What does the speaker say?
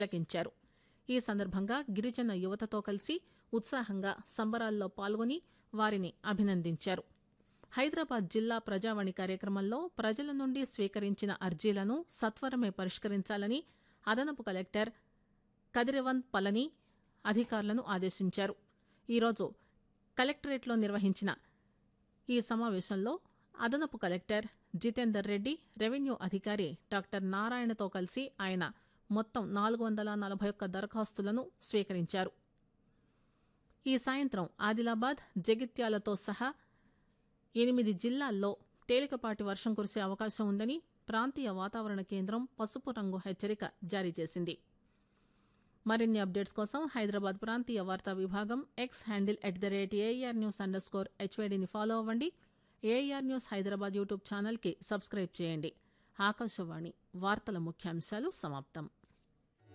తిలకించారు ఈ సందర్భంగా గిరిజన యువతతో కలిసి ఉత్సాహంగా సంబరాల్లో పాల్గొని వారిని అభినందించారు హైదరాబాద్ జిల్లా ప్రజావాణి కార్యక్రమంలో ప్రజల నుండి స్వీకరించిన అర్జీలను సత్వరమే పరిష్కరించాలని అదనపు కలెక్టర్ కదిరివన్ పలని అధికారులను ఆదేశించారు ఈరోజు కలెక్టరేట్లో నిర్వహించిన ఈ సమావేశంలో అదనపు కలెక్టర్ జితేందర్ రెడ్డి రెవెన్యూ అధికారి డాక్టర్ నారాయణతో కలిసి ఆయన మొత్తం నాలుగు వందల నలభై ఒక్క దరఖాస్తులను స్వీకరించారు ఈ సాయంత్రం ఆదిలాబాద్ జగిత్యాలతో సహా ఎనిమిది జిల్లాల్లో తేలికపాటి వర్షం కురిసే అవకాశం ఉందని ప్రాంతీయ వాతావరణ కేంద్రం పసుపు రంగు హెచ్చరిక జారీ చేసింది మరిన్ని అప్డేట్స్ కోసం హైదరాబాద్ ప్రాంతీయ వార్తా విభాగం X handle at the rate AR news under score హెచ్వైడిని ఫాలో అవ్వండి ఏఆర్ న్యూస్ హైదరాబాద్ యూట్యూబ్ ఛానల్కి సబ్స్క్రైబ్ చేయండి ఆకాశవాణి వార్తల ముఖ్యాంశాలు సమాప్తం